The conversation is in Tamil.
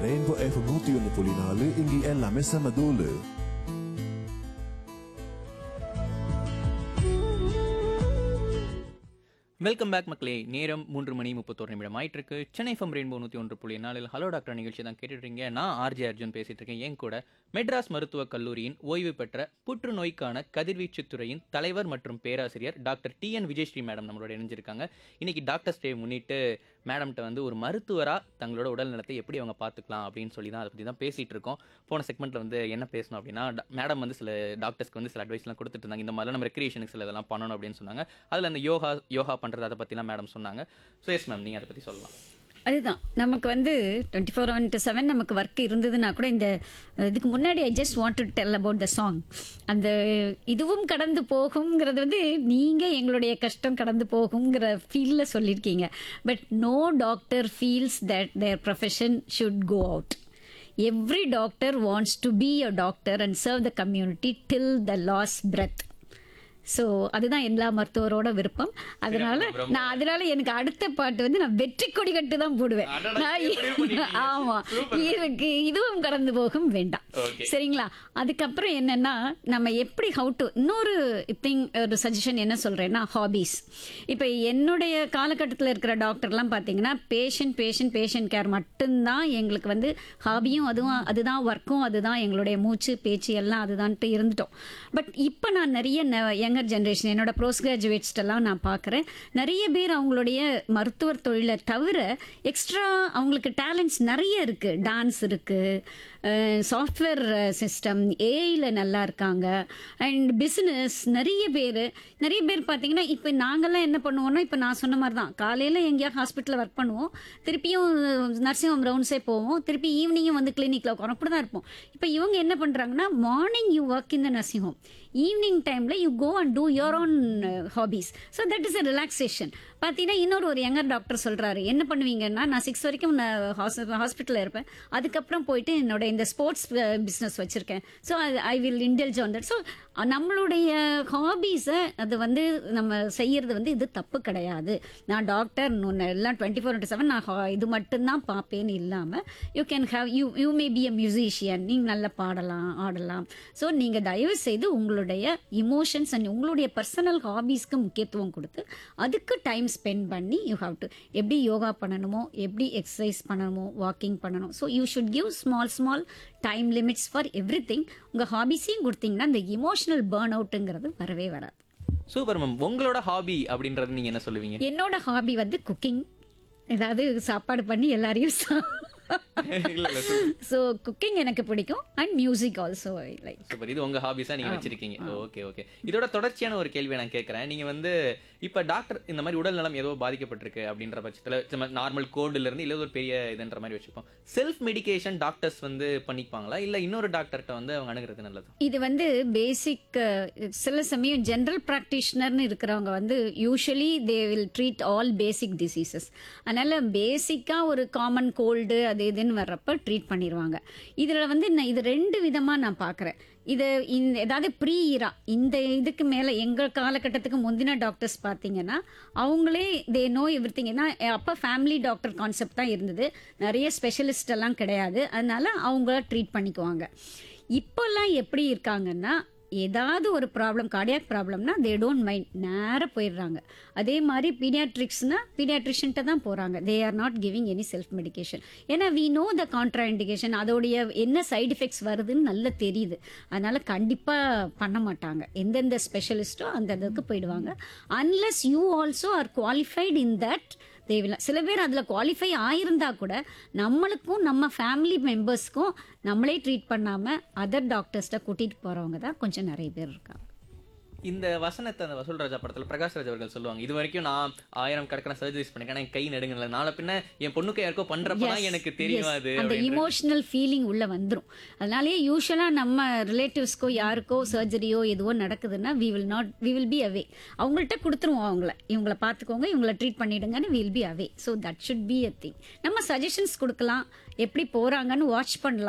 Rainbow FM நூத்தி ஒன்று புள்ளி நாலு இங்கே எல்லாமே செம தூளு வெல்கம் பேக் மக்களே நேரம் மூன்று மணி முப்பத்தோரு நிமிடம் ஆயிட்டு இருக்கு சென்னை ஃபம் ரெயின்போ நூற்றி ஒன்று புள்ளி நாலில் ஹலோ டாக்டர் நிகழ்ச்சி தான் கேட்டுட்ருக்கீங்க நான் ஆர்ஜே அர்ஜுன் பேசிட்டு இருக்கேன் என் கூட மெட்ராஸ் மருத்துவக் கல்லூரியின் ஓய்வு பெற்ற புற்றுநோய்க்கான கதிர்வீச்சு துறையின் தலைவர் மற்றும் பேராசிரியர் doctor T N Vijayasree madam நம்மளோட இணைஞ்சிருக்காங்க இன்னைக்கு டாக்டர்ஸ் டே முன்னிட்டு மேடம்கிட்ட வந்து ஒரு மருத்துவராக தங்களோட உடல் நலத்தை எப்படி அவங்க பார்த்துக்கலாம் அப்படின்னு சொல்லி தான் அதை பற்றி தான் பேசிகிட்டு இருக்கோம் போன செக்மெண்ட்டில் வந்து என்ன பேசணும் அப்படின்னா மேடம் வந்து சில டாக்டர்ஸ்க்கு வந்து சில அட்வைஸ்லாம் கொடுத்துட்டு இருந்தாங்க இந்த மாதிரிலாம் நம்ம ரெக்ரியேஷனுக்கு சில இதெல்லாம் பண்ணணும் அப்படின்னு சொன்னாங்க அதில் அந்த யோகா யோகா பண்ணுறது அதை பற்றிலாம் மேடம் சொன்னாங்க ஸோ எஸ் மேம் நீங்கள் அதை பற்றி சொல்லலாம் அதுதான் நமக்கு வந்து டுவெண்ட்டி ஃபோர் இன்ட்டு செவன் நமக்கு ஒர்க் இருந்ததுன்னா கூட இந்த இதுக்கு முன்னாடி I just want to tell about the song அந்த இதுவும் கடந்து போகுங்கிறது வந்து நீங்கள் எங்களுடைய கஷ்டம் கடந்து போகுங்கிற ஃபீலில் சொல்லியிருக்கீங்க but no doctor feels that their profession should go out every doctor wants to be a doctor and serve the community till the last breath so அதுதான் எல்லா மருத்துவரோட விருப்பம் அதனால நான் அதனால எனக்கு அடுத்த பாட்டு வந்து நான் வெற்றி கொடி கட்டு தான் போடுவேன் அடடா, நான் எப்படி பண்ணிட்டீங்க? ஆமா இதுக்கு இதுவும் கடந்து போகும் வேண்டாம் Okay. சரிங்களா அதுக்கப்புறம் என்னன்னா நம்ம எப்படி ஹவு டு இன்னொரு திங் ஒரு சஜஷன் என்ன சொல்றேன்னா ஹாபீஸ் இப்போ என்னுடைய காலகட்டத்தில் இருக்கிற டாக்டர்லாம் பார்த்தீங்கன்னா பேஷண்ட் பேஷண்ட் பேஷண்ட் கேர் மட்டும்தான் எங்களுக்கு வந்து ஹாபியும் அதுவும் அதுதான் ஒர்க்கும் அதுதான் எங்களுடைய மூச்சு பேச்சு எல்லாம் அதுதான்ட்டு இருந்துட்டோம் பட் இப்போ நான் நிறைய யங்கர் ஜென்ரேஷன் என்னோட போஸ்ட் கிராஜுவேட்ஸ்டெல்லாம் நான் பார்க்குறேன் நிறைய பேர் அவங்களுடைய மருத்துவர் தொழிலை தவிர எக்ஸ்ட்ரா அவங்களுக்கு டேலண்ட்ஸ் நிறைய இருக்குது டான்ஸ் இருக்குது சாஃப்ட்வேர் சிஸ்டம் ஏஐயில் நல்லா இருக்காங்க அண்ட் பிஸ்னஸ் நிறைய பேர் நிறைய பேர் பார்த்தீங்கன்னா இப்போ நாங்கள்லாம் என்ன பண்ணுவோம்னா இப்போ நான் சொன்ன மாதிரி தான் காலையில் எங்கேயா ஹாஸ்பிட்டலில் ஒர்க் பண்ணுவோம் திருப்பியும் நர்சிங் ஹோம் ரவுண்ட்ஸே போவோம் திருப்பி ஈவினிங்கும் வந்து கிளினிக்கில் உட்காரோம் அப்படி தான் இருப்போம் இப்போ இவங்க என்ன பண்ணுறாங்கன்னா morning you work in the nursing home evening டைமில் you go and do your own hobbies so that is a relaxation பார்த்தீங்கன்னா இன்னொரு ஒரு யங்கர் டாக்டர் சொல்கிறாரு என்ன பண்ணுவீங்கன்னா நான் சிக்ஸ் வரைக்கும் நான் ஹாஸ்பிட்டலில் இருப்பேன் அதுக்கப்புறம் போயிட்டு என்னோட இந்த ஸ்போர்ட்ஸ் பிஸ்னஸ் வச்சுருக்கேன் so I will indulge on that so நம்மளுடைய ஹாபீஸை அது வந்து நம்ம செய்யறது வந்து இது தப்பு கிடையாது நான் டாக்டர் எல்லாம் டுவெண்ட்டி ஃபோர் இன்ட்டு செவன் நான் ho- இது மட்டும்தான் பார்ப்பேன்னு இல்லாமல் you can have you you may be a musician நீங்கள் நல்லா பாடலாம் ஆடலாம் ஸோ நீங்கள் தயவு செய்து உங்களுடைய இமோஷன்ஸ் அண்ட் உங்களுடைய பர்சனல் ஹாபீஸ்க்கு முக்கியத்துவம் கொடுத்து அதுக்கு டைம் ஸ்பெண்ட் பண்ணி யூ ஹாவ் டு எப்படி யோகா பண்ணணுமோ எப்படி எக்ஸசைஸ் பண்ணணுமோ வாக்கிங் பண்ணணும் so you should give small small time limits for every thing உங்கள் ஹாபீஸையும் கொடுத்தீங்கன்னா இந்த இமோஷனல் பேர்ன் அவுட்டுங்கிறது வரவே வராது சூப்பர் மேம் உங்களோட ஹாபி அப்படின்றது நீங்கள் என்ன சொல்லுவீங்க என்னோட ஹாபி வந்து குக்கிங் ஏதாவது சாப்பாடு பண்ணி எல்லாரையும் இல்ல இல்ல ஸோ குக்கிங் எனக்கு பிடிக்கும் and music also like super இது உங்க ஹாபிஸா நீங்க வச்சிருக்கீங்க ஓகே ஓகே இதோட தொடர்ச்சியான ஒரு கேள்வியை நான் கேட்கறேன் நீங்க வந்து இப்ப டாக்டர் இந்த மாதிரி உடல் நலம் ஏதோ பாதிக்கப்பட்டிருக்கு அப்படின்ற பட்சத்துல நார்மல் கோல்டுல இருந்து இல்ல ஒரு பெரிய இதுன்ற மாதிரி வச்சுப்போம் செல்ஃப் மெடிகேஷன் டாக்டர்ஸ் வந்து பண்ணிப்பாங்களா இல்ல இன்னொரு டாக்டர்கிட்ட வந்து அவங்க அணுகிறது நல்லது இது வந்து பேசிக் சில சமயம் ஜென்ரல் ப்ராக்டிஷனர்னு இருக்கிறவங்க வந்து usually they will treat all basic diseases அதனால பேசிக்காக ஒரு காமன் கோல்டு அது இதுன்னு வர்றப்ப ட்ரீட் பண்ணிடுவாங்க இதில் வந்து நான் இது ரெண்டு விதமாக நான் பார்க்குறேன் இது இந்த ஏதாவது ப்ரீ இரா இந்த இதுக்கு மேலே எங்கள் காலகட்டத்துக்கு முந்தின டாக்டர்ஸ் பார்த்தீங்கன்னா அவங்களே தே நோ எவ்ரி திங் ஏன்னா அப்போ ஃபேமிலி டாக்டர் கான்செப்ட் தான் இருந்தது நிறைய ஸ்பெஷலிஸ்ட் எல்லாம் கிடையாது அதனால அவங்கள ட்ரீட் பண்ணிக்குவாங்க இப்போல்லாம் எப்படி இருக்காங்கன்னா ஏதாவது ஒரு ப்ராப்ளம் கார்டியாக் ப்ராப்ளம்னா தே டோன்ட் மைண்ட் நேராக போயிடுறாங்க அதே மாதிரி பீடியாட்ரிக்ஸ்னா பீடியாட்ரிஷன்ட்ட தான் போகிறாங்க they are not giving any self medication ஏன்னா we know the contraindication அதோடைய என்ன சைடு எஃபெக்ட்ஸ் வருதுன்னு நல்லா தெரியுது அதனால கண்டிப்பாக பண்ண மாட்டாங்க எந்தெந்த ஸ்பெஷலிஸ்ட்டோ அந்த இதுக்கு போயிடுவாங்க unless you also are qualified in that தேவையில்லை சில பேர் அதில் குவாலிஃபை ஆயிருந்தா கூட நம்மளுக்கும் நம்ம ஃபேமிலி மெம்பர்ஸ்க்கும் நம்மளே ட்ரீட் பண்ணாமல் அதர் டாக்டர்ஸ்ட்ட கூட்டிகிட்டு போகிறவங்க தான் கொஞ்சம் நிறைய பேர் இருக்காங்க இந்த வசனத்தை அந்த வசூல் ராஜா படத்துல பிரகாஷ் ராஜ் அவர்கள் சொல்லுவாங்க இது வரைக்கும் நான் ஆயிரம் கணக்கான சர்ஜரிஸ் பண்ணிருக்கேன் ஆனா என் கை நடுங்கல நாளை பின்ன என் பொண்ணுக்கு யாருக்கோ பண்றப்பதான் Yes, எனக்கு தெரியும் yes. அது அந்த அப்படின்றது. இமோஷனல் ஃபீலிங் உள்ள வந்துரும் அதனாலேயே யூஸ்வலா நம்ம ரிலேட்டிவ்ஸ்க்கோ யாருக்கோ சர்ஜரியோ எதுவோ நடக்குதுன்னா we will not we will be away அவங்கள்ட்ட கொடுத்துருவோம் அவங்கள இவங்கள பார்த்துக்கோங்க இவங்கள ட்ரீட் பண்ணிடுங்கன்னு will be away so that should be a thing நம்ம சஜஷன்ஸ் கொடுக்கலாம் எப்படி போறாங்கன்னு வாட்ச் பண்ணலாம்